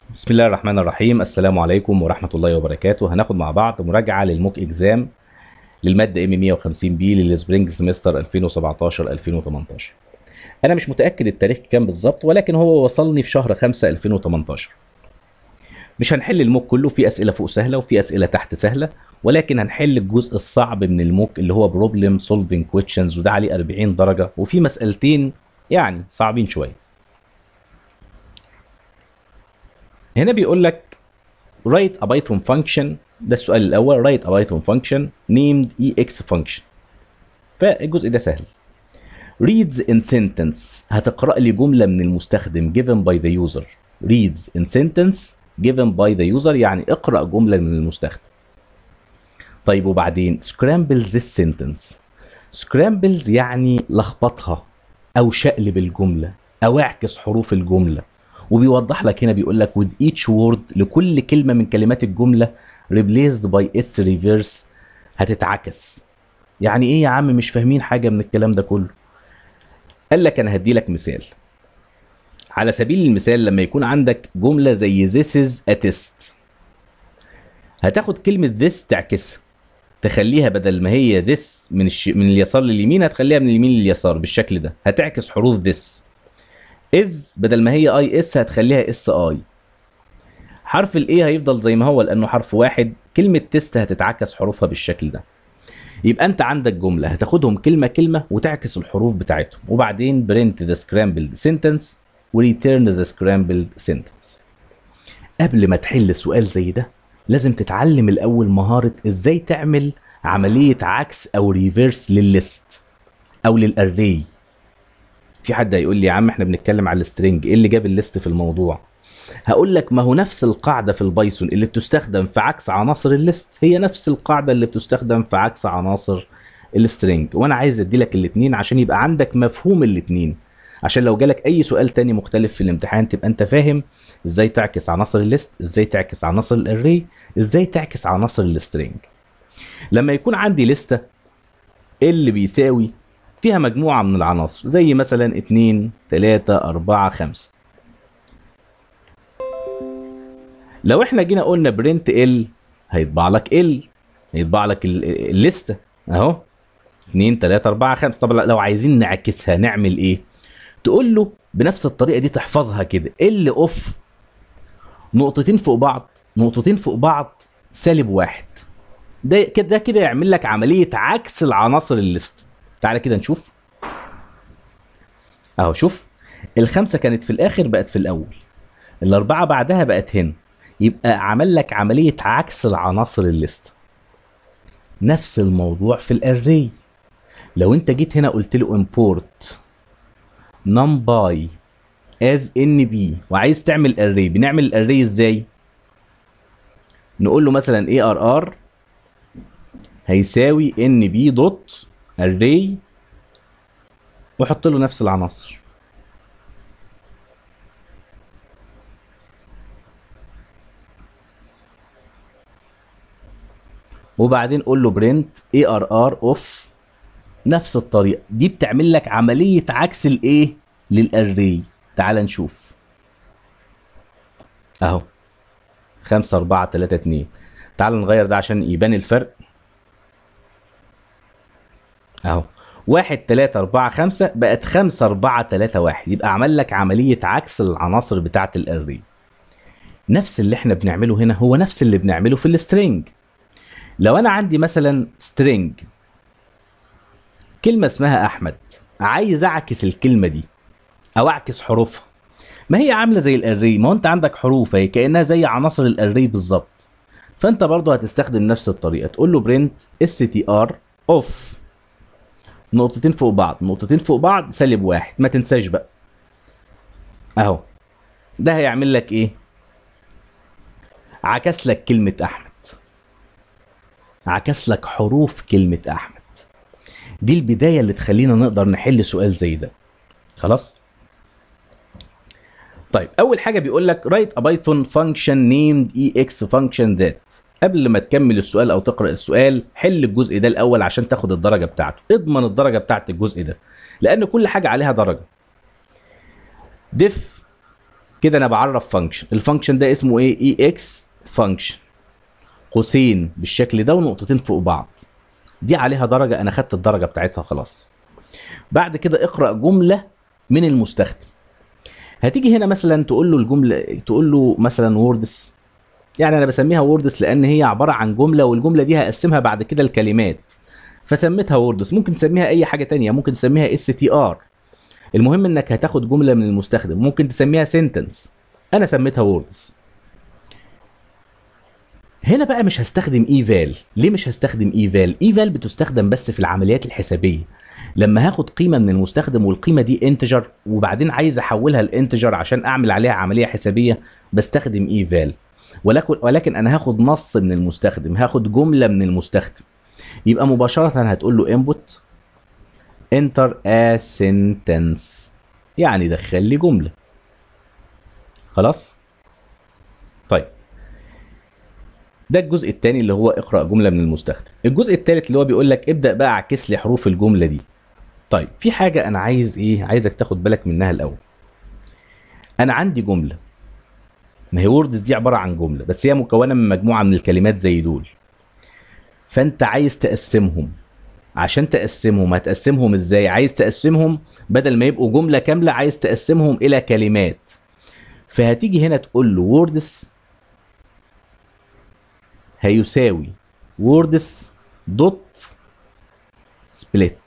بسم الله الرحمن الرحيم السلام عليكم ورحمة الله وبركاته هناخد مع بعض مراجعة للموك اكزام للمادة ام 150 بي للسبرينج سمستر 2017 2018 انا مش متأكد التاريخ كام بالظبط ولكن هو وصلني في شهر 5 2018 مش هنحل الموك كله في اسئلة فوق سهلة وفي اسئلة تحت سهلة ولكن هنحل الجزء الصعب من الموك اللي هو بروبلم سولفينج كويشنز وده عليه 40 درجة وفي مسألتين يعني صعبين شوية هنا بيقول لك write a Python function ده السؤال الاول write a Python function named ex function فالجزء ده سهل reads in sentence هتقرأ لي جملة من المستخدم given by the user reads in sentence given by the user يعني اقرأ جملة من المستخدم طيب وبعدين scramble this sentence scrambles يعني لخبطها او شقلب الجملة او اعكس حروف الجملة وبيوضح لك هنا بيقول لك with each word لكل كلمة من كلمات الجملة replaced by its reverse هتتعكس يعني ايه يا عم مش فاهمين حاجة من الكلام ده كله قال لك انا هدي لك مثال على سبيل المثال لما يكون عندك جملة زي this is a test هتاخد كلمة this تعكسها تخليها بدل ما هي this من الش... من اليسار لليمين هتخليها من اليمين لليسار بالشكل ده هتعكس حروف this از بدل ما هي اي اس هتخليها اس اي حرف الاي هيفضل زي ما هو لانه حرف واحد كلمه تيست هتتعكس حروفها بالشكل ده يبقى انت عندك جمله هتاخدهم كلمه كلمه وتعكس الحروف بتاعتهم وبعدين برنت ذا سكرامبلد سنتنس وريتيرن ذا سكرامبلد سنتنس قبل ما تحل سؤال زي ده لازم تتعلم الاول مهاره ازاي تعمل عمليه عكس او ريفيرس للليست او للاري في حد هيقول لي يا عم احنا بنتكلم على السترنج ايه اللي جاب الليست في الموضوع هقول لك ما هو نفس القاعده في البايثون اللي بتستخدم في عكس عناصر الليست هي نفس القاعده اللي بتستخدم في عكس عناصر السترنج وانا عايز ادي لك الاثنين عشان يبقى عندك مفهوم الاثنين عشان لو جالك اي سؤال تاني مختلف في الامتحان تبقى انت فاهم ازاي تعكس عناصر الليست ازاي تعكس عناصر الاري ازاي تعكس عناصر السترنج لما يكون عندي لستة اللي بيساوي فيها مجموعة من العناصر زي مثلا اتنين تلاتة أربعة خمسة لو احنا جينا قلنا برنت ال هيطبع لك ال هيطبع لك ال- الليستة اهو اتنين تلاتة أربعة خمسة طب لو عايزين نعكسها نعمل ايه؟ تقول له بنفس الطريقة دي تحفظها كده ال اوف نقطتين فوق بعض نقطتين فوق بعض سالب واحد ده كده ده كده يعمل لك عملية عكس العناصر الليست تعالى كده نشوف اهو شوف الخمسة كانت في الآخر بقت في الأول الأربعة بعدها بقت هنا يبقى عمل لك عملية عكس العناصر الليست نفس الموضوع في الأري لو انت جيت هنا قلت له import numpy as nb وعايز تعمل array بنعمل الاري ازاي نقول له مثلا arr هيساوي nb دوت array وحط له نفس العناصر وبعدين قول له برنت arr اوف نفس الطريقه دي بتعمل لك عمليه عكس الايه للاري تعال نشوف اهو 5 4 3 2 تعال نغير ده عشان يبان الفرق اهو واحد تلاتة أربعة خمسة بقت خمسة أربعة تلاتة واحد يبقى عمل لك عملية عكس العناصر بتاعة الأري نفس اللي احنا بنعمله هنا هو نفس اللي بنعمله في السترينج لو أنا عندي مثلا سترينج كلمة اسمها أحمد عايز أعكس الكلمة دي أو أعكس حروفها ما هي عاملة زي الأري ما هو أنت عندك حروف هي كأنها زي عناصر الأري بالظبط فأنت برضو هتستخدم نفس الطريقة تقول له برنت str اوف نقطتين فوق بعض نقطتين فوق بعض سالب واحد ما تنساش بقى اهو ده هيعمل لك ايه عكس لك كلمة احمد عكس لك حروف كلمة احمد دي البداية اللي تخلينا نقدر نحل سؤال زي ده خلاص طيب اول حاجة بيقول لك write a python function named ex function that قبل ما تكمل السؤال او تقرا السؤال حل الجزء ده الاول عشان تاخد الدرجه بتاعته اضمن الدرجه بتاعت الجزء ده لان كل حاجه عليها درجه def كده انا بعرف فانكشن الفانكشن ده اسمه ايه اي اكس فانكشن قوسين بالشكل ده ونقطتين فوق بعض دي عليها درجه انا خدت الدرجه بتاعتها خلاص بعد كده اقرا جمله من المستخدم هتيجي هنا مثلا تقول له الجمله تقول له مثلا ووردس يعني انا بسميها ووردس لان هي عباره عن جمله والجمله دي هقسمها بعد كده الكلمات فسميتها ووردس ممكن تسميها اي حاجه تانية ممكن تسميها اس تي ار المهم انك هتاخد جمله من المستخدم ممكن تسميها سنتنس انا سميتها ووردز هنا بقى مش هستخدم ايفال ليه مش هستخدم ايفال ايفال بتستخدم بس في العمليات الحسابيه لما هاخد قيمه من المستخدم والقيمه دي انتجر وبعدين عايز احولها لانتجر عشان اعمل عليها عمليه حسابيه بستخدم ايفال ولكن ولكن انا هاخد نص من المستخدم هاخد جمله من المستخدم يبقى مباشره هتقول له انبوت enter a sentence يعني دخل لي جمله خلاص طيب ده الجزء الثاني اللي هو اقرا جمله من المستخدم الجزء الثالث اللي هو بيقول لك ابدا بقى اعكس لي حروف الجمله دي طيب في حاجه انا عايز ايه عايزك تاخد بالك منها الاول انا عندي جمله ما هي ووردز دي عباره عن جمله بس هي مكونه من مجموعه من الكلمات زي دول فانت عايز تقسمهم عشان تقسمهم هتقسمهم ازاي عايز تقسمهم بدل ما يبقوا جمله كامله عايز تقسمهم الى كلمات فهتيجي هنا تقول له ووردس هيساوي ووردس دوت سبليت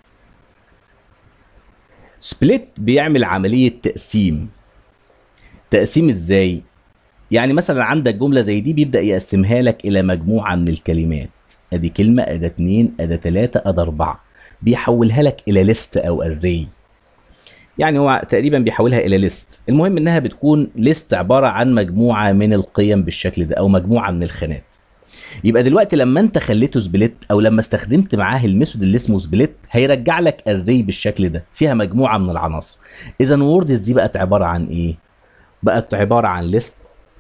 سبليت بيعمل عملية تقسيم تقسيم ازاي يعني مثلا عندك جملة زي دي بيبدأ يقسمها لك إلى مجموعة من الكلمات أدي كلمة أدي اتنين أدي تلاتة أدي أربعة بيحولها لك إلى ليست أو أري يعني هو تقريبا بيحولها إلى ليست المهم إنها بتكون ليست عبارة عن مجموعة من القيم بالشكل ده أو مجموعة من الخانات يبقى دلوقتي لما انت خليته سبليت او لما استخدمت معاه الميثود اللي اسمه سبليت هيرجع لك اري بالشكل ده فيها مجموعه من العناصر اذا ووردز دي بقت عباره عن ايه بقت عباره عن ليست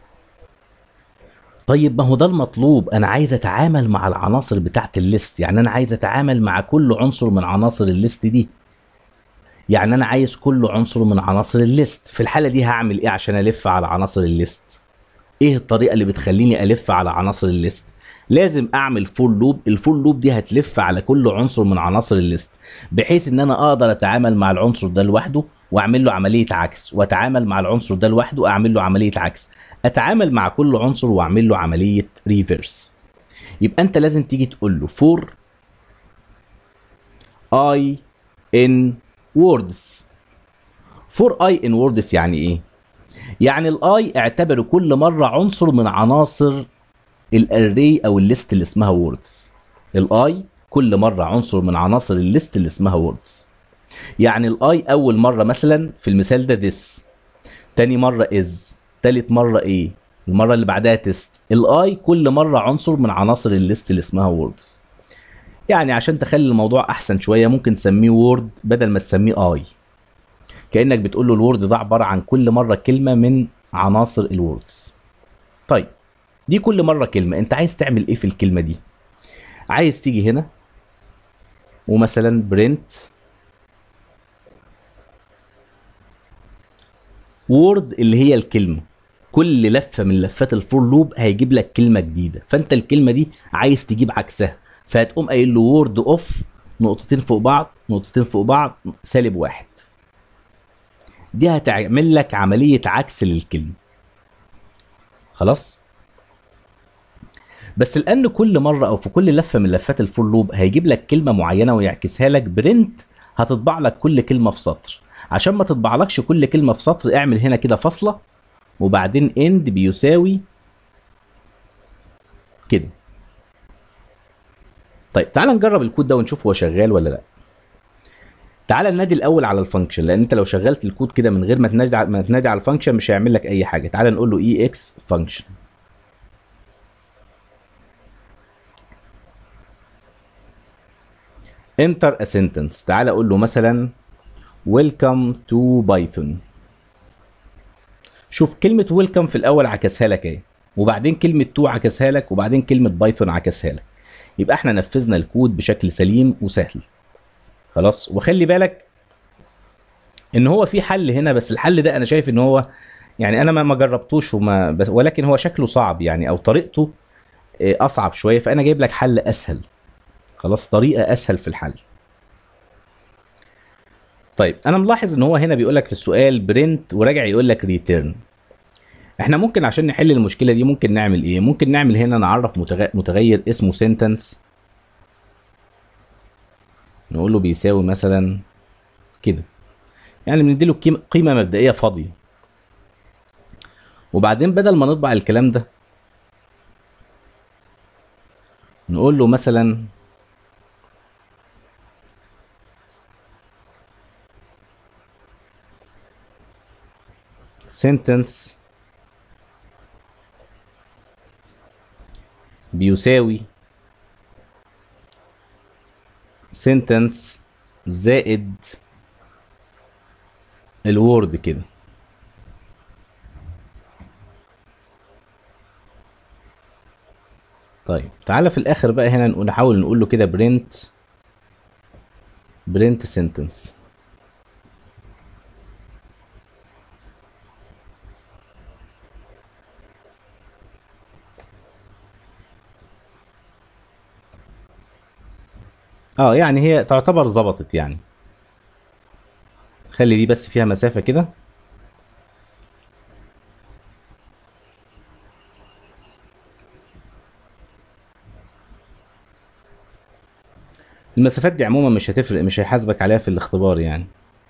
طيب ما هو ده المطلوب انا عايز اتعامل مع العناصر بتاعت الليست يعني انا عايز اتعامل مع كل عنصر من عناصر الليست دي يعني انا عايز كل عنصر من عناصر الليست في الحاله دي هعمل ايه عشان الف على عناصر الليست ايه الطريقه اللي بتخليني الف على عناصر الليست لازم اعمل فول لوب الفول لوب دي هتلف على كل عنصر من عناصر الليست بحيث ان انا اقدر اتعامل مع العنصر ده لوحده واعمل له عمليه عكس واتعامل مع العنصر ده لوحده اعمل له عمليه عكس اتعامل مع كل عنصر واعمل له عمليه ريفرس يبقى انت لازم تيجي تقول له فور اي ان ووردز فور اي ان ووردز يعني ايه يعني الاي اعتبره كل مره عنصر من عناصر الاري او الليست اللي اسمها ووردز الاي كل مره عنصر من عناصر الليست اللي اسمها ووردز يعني الاي اول مره مثلا في المثال ده this تاني مره is تالت مره ايه المره اللي بعدها تيست الاي كل مره عنصر من عناصر الليست اللي اسمها ووردز يعني عشان تخلي الموضوع احسن شويه ممكن تسميه وورد بدل ما تسميه اي كانك بتقول له الوورد ده عباره عن كل مره كلمه من عناصر الووردز طيب دي كل مره كلمه انت عايز تعمل ايه في الكلمه دي عايز تيجي هنا ومثلا برنت وورد اللي هي الكلمه كل لفه من لفات الفور لوب هيجيب لك كلمه جديده فانت الكلمه دي عايز تجيب عكسها فهتقوم قايل له وورد اوف نقطتين فوق بعض نقطتين فوق بعض سالب واحد دي هتعمل لك عمليه عكس للكلمه خلاص بس لان كل مره او في كل لفه من لفات الفور لوب هيجيب لك كلمه معينه ويعكسها لك برنت هتطبع لك كل كلمه في سطر عشان ما تطبعلكش كل كلمه في سطر اعمل هنا كده فاصله وبعدين اند بيساوي كده طيب تعال نجرب الكود ده ونشوف هو شغال ولا لا تعال ننادي الاول على الفانكشن لان انت لو شغلت الكود كده من غير ما تنادي ما تنادي على الفانكشن مش هيعمل لك اي حاجه تعال نقول له اي اكس فانكشن enter a sentence تعال اقول له مثلا welcome to python شوف كلمة welcome في الأول عكسها لك ايه وبعدين كلمة to عكسها لك وبعدين كلمة بايثون عكسها لك يبقى احنا نفذنا الكود بشكل سليم وسهل خلاص وخلي بالك ان هو في حل هنا بس الحل ده انا شايف ان هو يعني انا ما ما جربتوش وما بس ولكن هو شكله صعب يعني او طريقته آه، اصعب شويه فانا جايب لك حل اسهل خلاص طريقه اسهل في الحل طيب انا ملاحظ ان هو هنا بيقول لك في السؤال برنت وراجع يقول لك ريتيرن احنا ممكن عشان نحل المشكله دي ممكن نعمل ايه ممكن نعمل هنا نعرف متغ- متغير اسمه سنتنس نقول له بيساوي مثلا كده يعني بنديله قيمه قيمه مبدئيه فاضيه وبعدين بدل ما نطبع الكلام ده نقول له مثلا sentence بيساوي sentence زائد الوورد كده طيب تعالى في الاخر بقى هنا نقول نحاول نقول له كده print print sentence اه يعني هي تعتبر ظبطت يعني خلي دي بس فيها مسافة كده المسافات دي عموما مش هتفرق مش هيحاسبك عليها في الاختبار يعني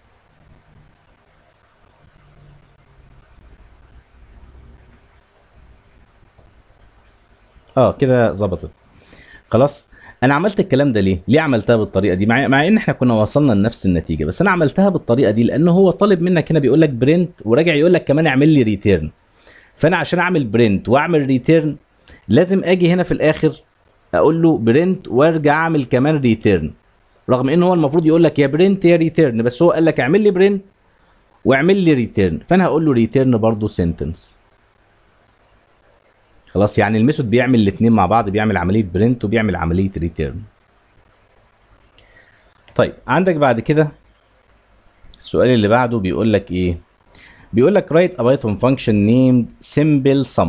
اه كده ظبطت خلاص انا عملت الكلام ده ليه ليه عملتها بالطريقه دي مع, مع ان احنا كنا وصلنا لنفس النتيجه بس انا عملتها بالطريقه دي لان هو طالب منك هنا بيقول لك برنت وراجع يقول لك كمان اعمل لي ريتيرن فانا عشان اعمل برنت واعمل ريتيرن لازم اجي هنا في الاخر اقول له برنت وارجع اعمل كمان ريتيرن رغم ان هو المفروض يقول لك يا برنت يا ريتيرن بس هو قال لك اعمل لي برنت واعمل لي ريتيرن فانا هقول له ريتيرن برضه سنتنس خلاص يعني الميثود بيعمل الاثنين مع بعض بيعمل عمليه برنت وبيعمل عمليه ريتيرن طيب عندك بعد كده السؤال اللي بعده بيقول لك ايه بيقول لك write a python function named simple sum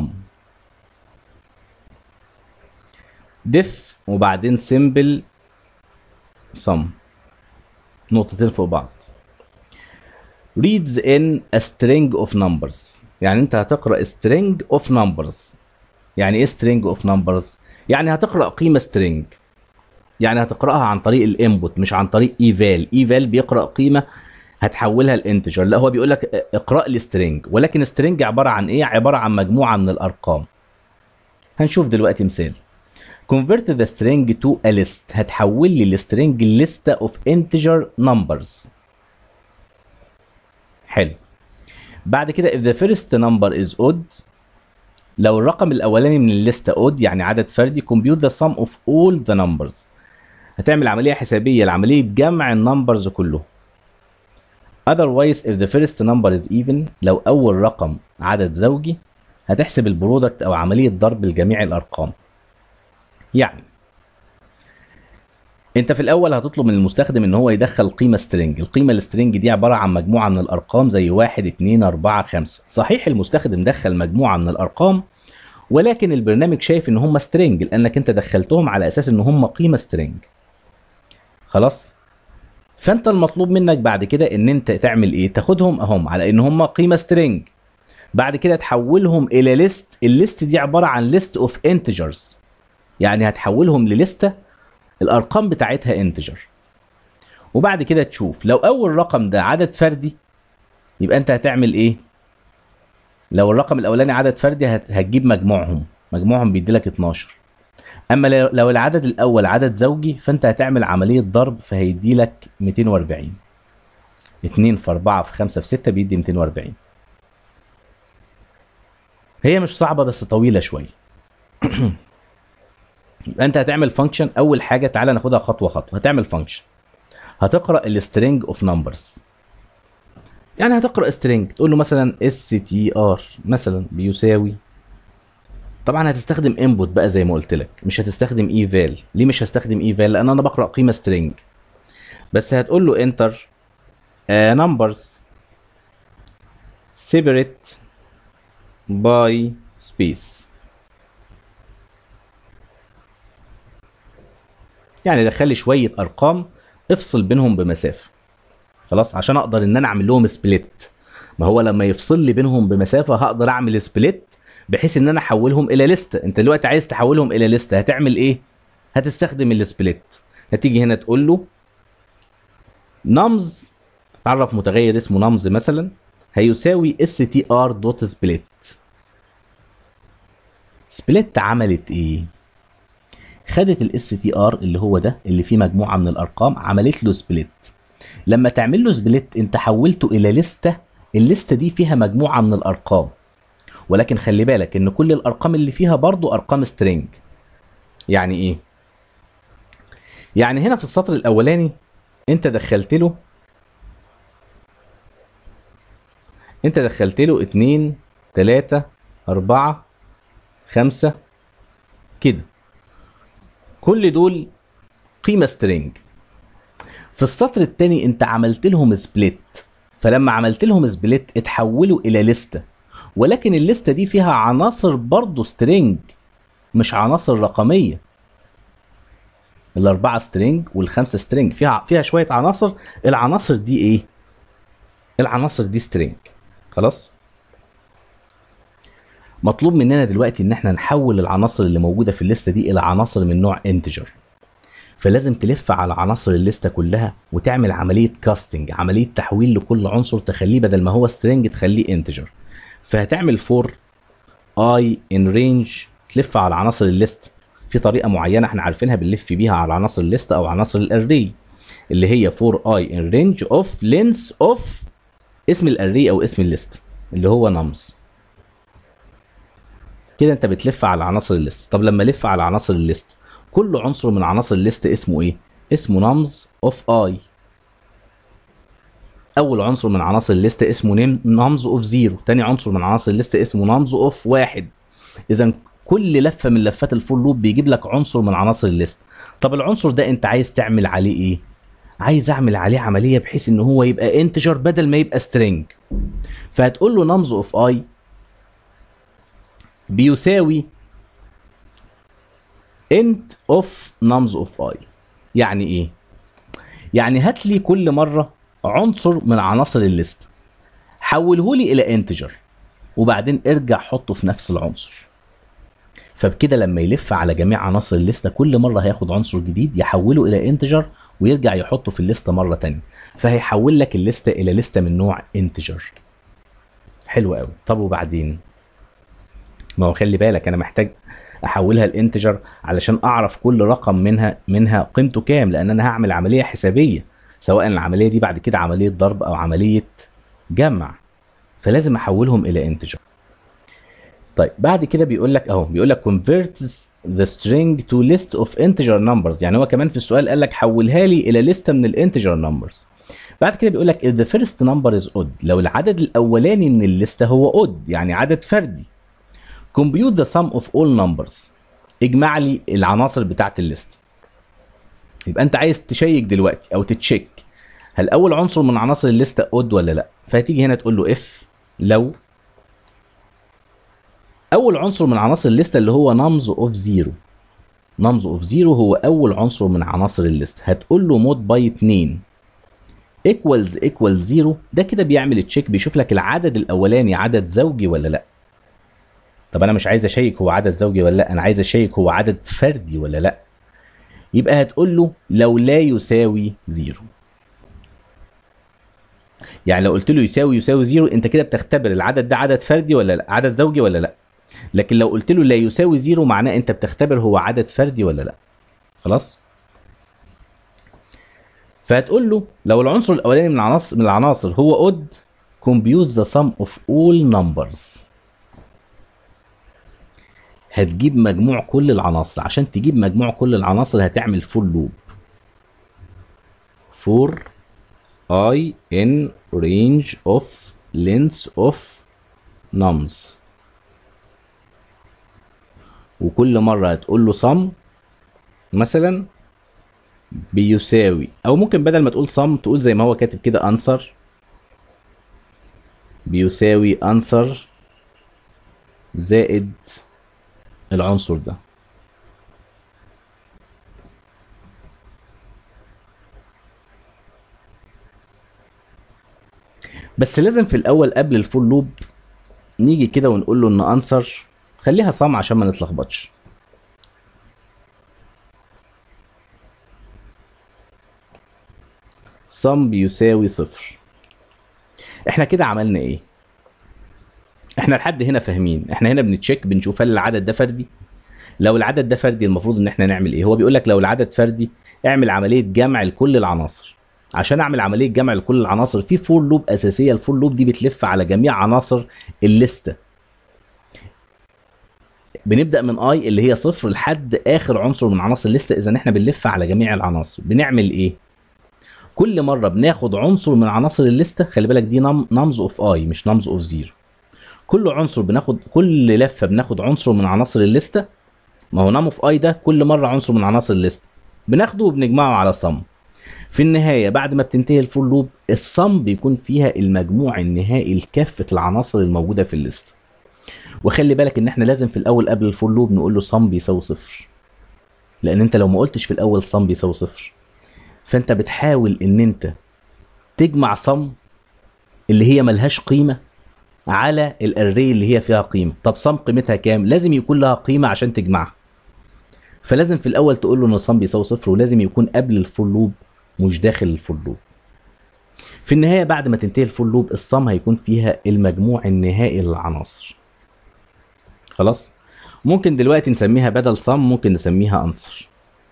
def وبعدين simple sum نقطتين فوق بعض reads in a string of numbers يعني انت هتقرا string of numbers يعني ايه string of numbers يعني هتقرا قيمه string يعني هتقراها عن طريق الانبوت مش عن طريق ايفال ايفال بيقرا قيمه هتحولها لانتجر لا هو بيقول لك اقرا لي string ولكن string عباره عن ايه عباره عن مجموعه من الارقام هنشوف دلوقتي مثال convert the string to a list هتحول لي السترنج لستة of integer numbers حلو بعد كده if the first number is odd لو الرقم الاولاني من الليسته odd يعني عدد فردي compute the sum of all the numbers هتعمل عمليه حسابيه لعمليه جمع النمبرز كله otherwise if the first number is even لو اول رقم عدد زوجي هتحسب البرودكت او عمليه ضرب لجميع الارقام يعني انت في الاول هتطلب من المستخدم ان هو يدخل قيمه سترينج القيمه السترينج دي عباره عن مجموعه من الارقام زي 1 2 4 5 صحيح المستخدم دخل مجموعه من الارقام ولكن البرنامج شايف ان هم سترينج لانك انت دخلتهم على اساس ان هم قيمه سترينج خلاص فانت المطلوب منك بعد كده ان انت تعمل ايه تاخدهم اهم على ان هم قيمه سترينج بعد كده تحولهم الى ليست الليست دي عباره عن ليست اوف انتجرز يعني هتحولهم لليسته الارقام بتاعتها انتجر وبعد كده تشوف لو اول رقم ده عدد فردي يبقى انت هتعمل ايه لو الرقم الاولاني عدد فردي هت- هتجيب مجموعهم مجموعهم بيديلك 12 اما لو- لو العدد الاول عدد زوجي فانت هتعمل عمليه ضرب فهيديلك 240 2 في 4 في 5 في 6 بيدي 240 هي مش صعبه بس طويله شويه يبقى انت هتعمل فانكشن اول حاجه تعالى ناخدها خطوه خطوه هتعمل فانكشن هتقرا السترينج اوف نمبرز يعني هتقرا سترينج تقول له مثلا اس تي ار مثلا بيساوي طبعا هتستخدم انبوت بقى زي ما قلت لك مش هتستخدم ايفال ليه مش هستخدم ايفال لان انا بقرا قيمه سترينج بس هتقول له انتر نمبرز سيبريت by space يعني دخل لي شويه ارقام افصل بينهم بمسافه خلاص عشان اقدر ان انا اعمل لهم سبليت ما هو لما يفصل لي بينهم بمسافه هقدر اعمل سبليت بحيث ان انا احولهم الى ليست انت دلوقتي عايز تحولهم الى ليست هتعمل ايه هتستخدم السبليت هتيجي هنا تقول له نمز تعرف متغير اسمه نمز مثلا هيساوي اس تي ار دوت سبليت سبليت عملت ايه خدت الاس تي ار اللي هو ده اللي فيه مجموعه من الارقام عملت له سبليت لما تعمل له سبليت انت حولته الى لسته الليسته دي فيها مجموعه من الارقام ولكن خلي بالك ان كل الارقام اللي فيها برضو ارقام سترينج يعني ايه يعني هنا في السطر الاولاني انت دخلت له انت دخلت له اتنين تلاتة اربعة خمسة كده كل دول قيمة سترينج في السطر التاني انت عملت لهم سبليت فلما عملت لهم سبليت اتحولوا الى لستة ولكن الليستة دي فيها عناصر برضو سترينج مش عناصر رقمية الأربعة سترينج والخمسة سترينج فيها فيها شوية عناصر العناصر دي إيه؟ العناصر دي سترينج خلاص؟ مطلوب مننا دلوقتي إن إحنا نحول العناصر اللي موجودة في الليستة دي إلى عناصر من نوع انتجر فلازم تلف على عناصر الليستة كلها وتعمل عملية كاستنج عملية تحويل لكل عنصر تخليه بدل ما هو سترينج تخليه انتجر فهتعمل فور اي ان رينج تلف على عناصر الليست في طريقه معينه احنا عارفينها بنلف بيها على عناصر الليست او عناصر الاري اللي هي فور اي ان رينج اوف لينس اوف اسم الاري او اسم الليست اللي هو نمز كده انت بتلف على عناصر الليست طب لما الف على عناصر الليست كل عنصر من عناصر الليست اسمه ايه اسمه نمز اوف اي اول عنصر من عناصر الليست اسمه نمز اوف زيرو تاني عنصر من عناصر الليست اسمه نمز اوف واحد اذا كل لفه من لفات الفول لوب بيجيب لك عنصر من عناصر الليست طب العنصر ده انت عايز تعمل عليه ايه عايز اعمل عليه عمليه بحيث ان هو يبقى انتجر بدل ما يبقى سترينج فهتقول له نمز اوف اي بيساوي انت اوف نمز اوف اي يعني ايه يعني هات لي كل مره عنصر من عناصر الليست حوله لي الى انتجر وبعدين ارجع حطه في نفس العنصر فبكده لما يلف على جميع عناصر الليسته كل مره هياخد عنصر جديد يحوله الى انتجر ويرجع يحطه في الليسته مره تانية فهيحول لك الليسته الى ليسته من نوع انتجر حلو قوي طب وبعدين ما هو خلي بالك انا محتاج احولها الانتجر علشان اعرف كل رقم منها منها قيمته كام لان انا هعمل عمليه حسابيه سواء العمليه دي بعد كده عمليه ضرب او عمليه جمع فلازم احولهم الى انتجر طيب بعد كده بيقول لك اهو بيقول لك converts the string to list of integer numbers يعني هو كمان في السؤال قال لك حولها لي الى لسته من الانتجر نمبرز بعد كده بيقول لك if the first number is odd لو العدد الاولاني من الليسته هو odd يعني عدد فردي compute the sum of all numbers اجمع لي العناصر بتاعت الليست يبقى انت عايز تشيك دلوقتي او تتشيك هل اول عنصر من عناصر الليسته odd ولا لا فهتيجي هنا تقول له if لو اول عنصر من عناصر الليسته اللي هو نمز اوف زيرو نمز اوف زيرو هو اول عنصر من عناصر الليست هتقول له مود باي 2 ايكوالز ايكوال زيرو ده كده بيعمل تشيك بيشوف لك العدد الاولاني عدد زوجي ولا لا طب انا مش عايز اشيك هو عدد زوجي ولا لا انا عايز اشيك هو عدد فردي ولا لا يبقى هتقول له لو لا يساوي زيرو يعني لو قلت له يساوي يساوي زيرو انت كده بتختبر العدد ده عدد فردي ولا لا عدد زوجي ولا لا لكن لو قلت له لا يساوي زيرو معناه انت بتختبر هو عدد فردي ولا لا خلاص فهتقول له لو العنصر الاولاني من العناصر من العناصر هو اود compute the sum of all numbers هتجيب مجموع كل العناصر عشان تجيب مجموع كل العناصر هتعمل فور لوب for i in range of lengths of nums وكل مرة هتقول له sum مثلا بيساوي او ممكن بدل ما تقول sum تقول زي ما هو كاتب كده answer بيساوي answer زائد العنصر ده بس لازم في الاول قبل الفول لوب نيجي كده ونقول له ان انسر خليها صم عشان ما نتلخبطش صم بيساوي صفر احنا كده عملنا ايه احنا لحد هنا فاهمين احنا هنا بنتشيك بنشوف هل العدد ده فردي لو العدد ده فردي المفروض ان احنا نعمل ايه هو بيقول لك لو العدد فردي اعمل عمليه جمع لكل العناصر عشان اعمل عمليه جمع لكل العناصر في فور لوب اساسيه الفور لوب دي بتلف على جميع عناصر الليسته بنبدا من اي اللي هي صفر لحد اخر عنصر من عناصر الليسته اذا احنا بنلف على جميع العناصر بنعمل ايه كل مره بناخد عنصر من عناصر الليسته خلي بالك دي نمز اوف اي مش نمز اوف زيرو كل عنصر بناخد كل لفه بناخد عنصر من عناصر الليسته ما هو نم اوف اي ده كل مره عنصر من عناصر الليسته بناخده وبنجمعه على صم في النهايه بعد ما بتنتهي الفول لوب الصم بيكون فيها المجموع النهائي لكافه العناصر الموجوده في الليست وخلي بالك ان احنا لازم في الاول قبل الفول لوب نقول له صم بيساوي صفر لان انت لو ما قلتش في الاول صم بيساوي صفر فانت بتحاول ان انت تجمع صم اللي هي ملهاش قيمه على الاري اللي هي فيها قيمه طب صم قيمتها كام لازم يكون لها قيمه عشان تجمعها فلازم في الاول تقول له ان صم بيساوي صفر ولازم يكون قبل الفول لوب مش داخل الفول لوب في النهايه بعد ما تنتهي الفول لوب الصم هيكون فيها المجموع النهائي للعناصر خلاص ممكن دلوقتي نسميها بدل صم ممكن نسميها انصر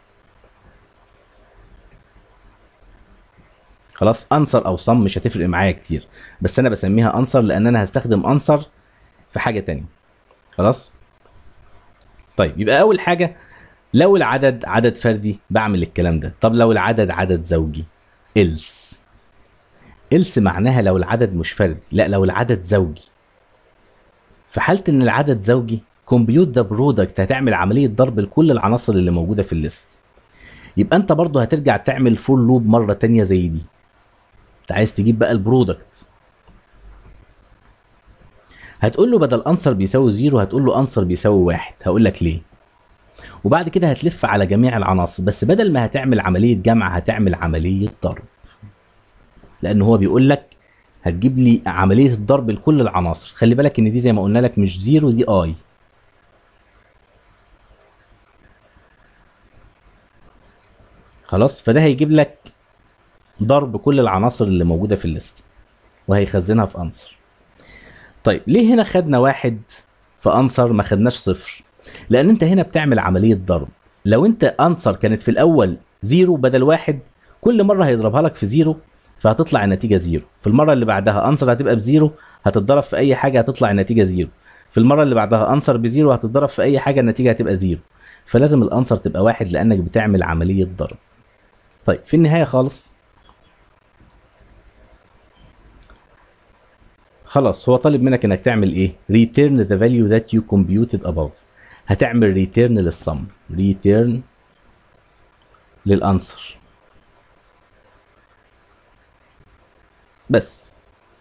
خلاص انصر او صم مش هتفرق معايا كتير بس انا بسميها انصر لان انا هستخدم انصر في حاجه تانية خلاص طيب يبقى اول حاجه لو العدد عدد فردي بعمل الكلام ده طب لو العدد عدد زوجي else else معناها لو العدد مش فردي لا لو العدد زوجي في حاله ان العدد زوجي كومبيوت ده برودكت هتعمل عمليه ضرب لكل العناصر اللي موجوده في الليست يبقى انت برضه هترجع تعمل فول لوب مره تانية زي دي انت عايز تجيب بقى البرودكت هتقول له بدل انصر بيساوي زيرو هتقول له انصر بيساوي واحد هقول لك ليه وبعد كده هتلف على جميع العناصر بس بدل ما هتعمل عمليه جمع هتعمل عمليه ضرب لان هو بيقول لك هتجيب لي عمليه الضرب لكل العناصر خلي بالك ان دي زي ما قلنا لك مش زيرو دي اي خلاص فده هيجيب لك ضرب كل العناصر اللي موجوده في الليست وهيخزنها في انسر طيب ليه هنا خدنا واحد في انسر ما خدناش صفر لان انت هنا بتعمل عمليه ضرب لو انت انسر كانت في الاول زيرو بدل واحد كل مره هيضربها لك في زيرو فهتطلع النتيجه زيرو في المره اللي بعدها انسر هتبقى بزيرو هتتضرب في اي حاجه هتطلع النتيجه زيرو في المره اللي بعدها انسر بزيرو هتتضرب في اي حاجه النتيجه هتبقى زيرو فلازم الانسر تبقى واحد لانك بتعمل عمليه ضرب طيب في النهايه خالص خلاص هو طالب منك انك تعمل ايه return the value that you computed above هتعمل ريتيرن للصم ريتيرن للانسر بس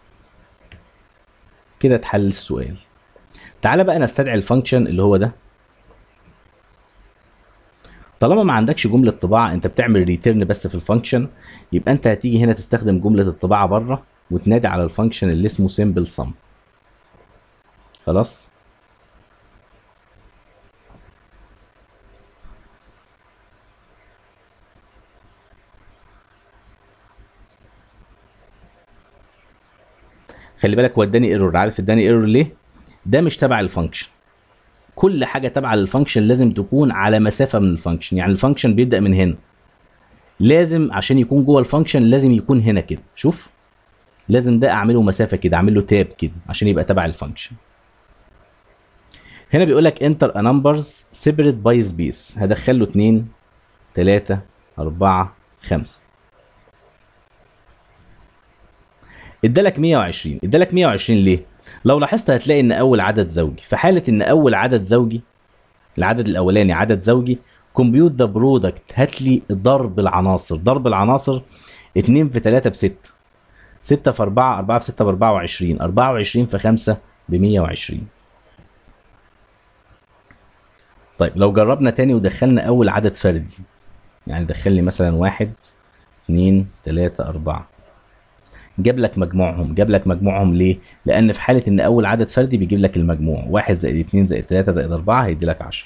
كده اتحل السؤال تعالى بقى نستدعي الفانكشن اللي هو ده طالما ما عندكش جملة طباعة انت بتعمل ريتيرن بس في الفانكشن يبقى انت هتيجي هنا تستخدم جملة الطباعة بره وتنادي على الفانكشن اللي اسمه simple sum خلاص خلي بالك هو اداني ايرور عارف اداني ايرور ليه ده مش تبع الفانكشن كل حاجه تبع الفانكشن لازم تكون على مسافه من الفانكشن يعني الفانكشن بيبدا من هنا لازم عشان يكون جوه الفانكشن لازم يكون هنا كده شوف لازم ده اعمله مسافه كده اعمل له تاب كده عشان يبقى تبع الفانكشن هنا بيقول لك انتر ا نمبرز سيبريت باي سبيس هدخل له 2 3 4 5 ادالك 120 ادالك 120 ليه لو لاحظت هتلاقي ان اول عدد زوجي في حاله ان اول عدد زوجي العدد الاولاني عدد زوجي كومبيوت ذا برودكت هات لي ضرب العناصر ضرب العناصر 2 في 3 ب 6 6 في 4 4 في 6 ب 24 24 في 5 ب 120 طيب لو جربنا تاني ودخلنا اول عدد فردي يعني دخل لي مثلا واحد اتنين تلاتة اربعة جاب لك مجموعهم جاب لك مجموعهم ليه لان في حالة ان اول عدد فردي بيجيب لك المجموع واحد زائد اتنين زائد تلاتة زائد اربعة هيدي لك عشرة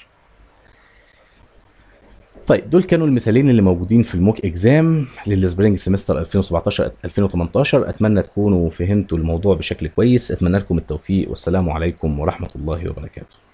طيب دول كانوا المثالين اللي موجودين في الموك اكزام للسبرينج سمستر 2017 2018 اتمنى تكونوا فهمتوا الموضوع بشكل كويس اتمنى لكم التوفيق والسلام عليكم ورحمه الله وبركاته